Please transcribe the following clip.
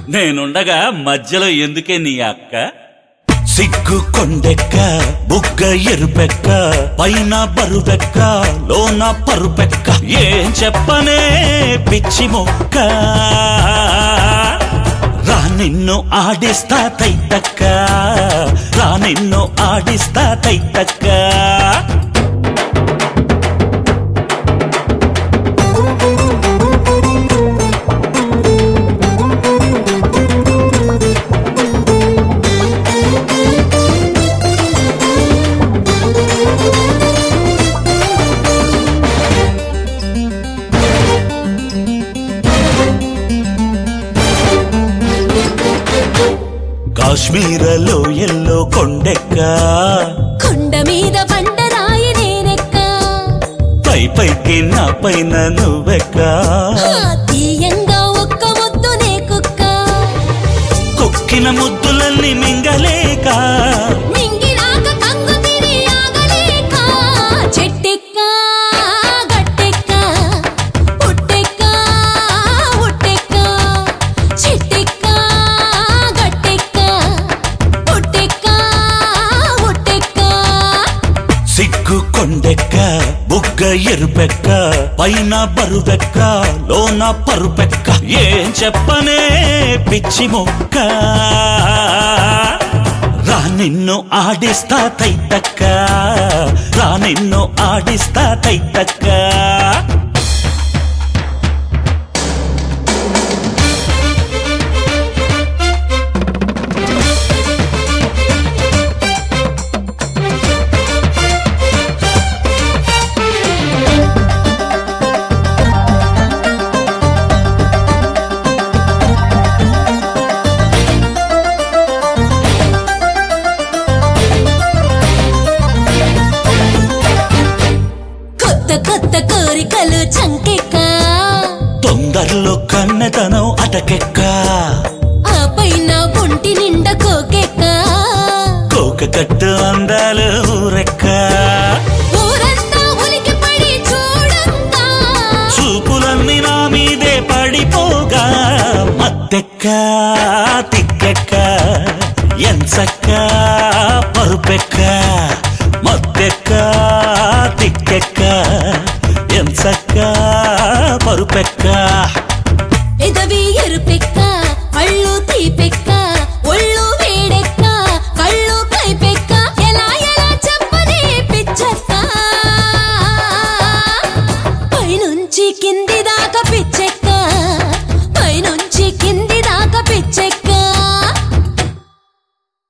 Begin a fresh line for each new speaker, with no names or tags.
నేనుండగా మధ్యలో ఎందుకే నీ అక్క
సిగ్గు కొండెక్క బుగ్గ ఎరుపెక్క పైన బరువెక్క లోన పరుపెక్క
ఏం చెప్పనే
పిచ్చి మొక్క రా నిన్ను ఆడిస్తా తైతక్క రా నిన్ను ఆడిస్తా తైతక్క కాశ్మీరలో ఎల్లో కొండెక్క
కొండ మీద బండరాయి నేనెక్క
పై పైకి నా పైన నువ్వెక్క
ఆ తీయంగా ఒక్క ముద్దు నే కుక్క
కొక్కిన ముద్దులన్నీ మింగలేక
మింగినాక కంగు తిని ఆగలేక చెట్టెక్క గట్టెక్క పుట్టెక్క ఉట్టెక్క చెట్టెక్క గట్టెక్క పుట్టెక్క ఉట్టెక్క
సిగ్గు కొండెక్క బుగ్గ ఎరుపెక్క పైన బరువెక్క లోన పరుపెక్క
ఏం చెప్పనే
పిచ్చి మొక్క రా నిన్ను ఆడిస్తా తైతక్క రా నిన్ను ఆడిస్తా తైతక్క
కొత్త కొత్త కోరికలు చంకెక్క
తొందరలో కన్నెతనం అటకెక్క
ఆ పైన ఒంటి నిండా కోకెక్క
కోక కట్టు అందాలు ఊరెక్క